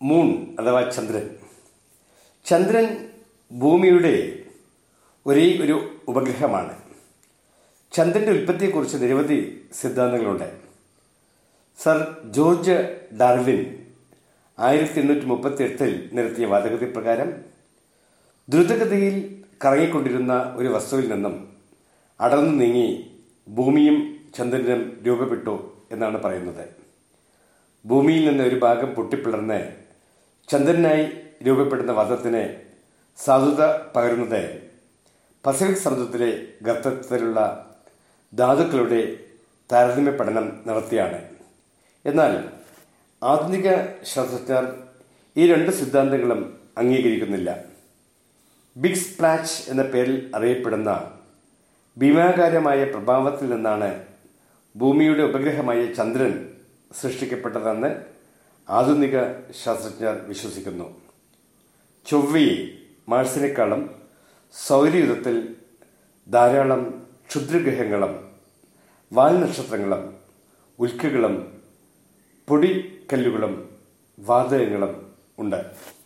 moon അഥവാ ചന്ദ്രൻ ചന്ദ്രൻ ഭൂമിയുടെ ഒരേ ഒരു ഉപഗ്രഹമാണ് ചന്ദ്രന്റെ ഉൽപ്പത്തിയെക്കുറിച്ച് നിരവധി സിദ്ധാന്തങ്ങളുണ്ട് സർ ജോർജ് ഡാർവിൻ ആയിരത്തി എണ്ണൂറ്റി മുപ്പത്തി എട്ടിൽ നിരത്തിയ വാദഗതി പ്രകാരം ദ്രുതഗതിയിൽ കറങ്ങിക്കൊണ്ടിരുന്ന ഒരു വസ്തുവിൽ നിന്നും അടർന്നു നീങ്ങി ഭൂമിയും ചന്ദ്രനും രൂപപ്പെട്ടു എന്നാണ് പറയുന്നത് ഭൂമിയിൽ നിന്ന് ഒരു ഭാഗം പൊട്ടിപ്പിളർന്ന് ചന്ദ്രനായി രൂപപ്പെടുന്ന വാദത്തിന് സാധുത പകരുന്നത് പസഫിക് സമുദ്രത്തിലെ ഗർത്തത്തിലുള്ള ധാതുക്കളുടെ താരതമ്യ പഠനം നടത്തിയാണ് എന്നാൽ ആധുനിക ശാസ്ത്രജ്ഞർ ഈ രണ്ട് സിദ്ധാന്തങ്ങളും അംഗീകരിക്കുന്നില്ല ബിഗ് സ്പ്ലാച്ച് എന്ന പേരിൽ അറിയപ്പെടുന്ന ഭീമാകാരമായ പ്രഭാവത്തിൽ നിന്നാണ് ഭൂമിയുടെ ഉപഗ്രഹമായ ചന്ദ്രൻ സൃഷ്ടിക്കപ്പെട്ടതെന്ന് ആധുനിക ശാസ്ത്രജ്ഞർ വിശ്വസിക്കുന്നു ചൊവ്വയിൽ മാഴ്സിനേക്കാളും സൗരയുധത്തിൽ ധാരാളം ക്ഷുദ്രഗ്രഹങ്ങളും വാൽനക്ഷത്രങ്ങളും ഉൽക്കകളും പൊടിക്കല്ലുകളും വാതകങ്ങളും ഉണ്ട്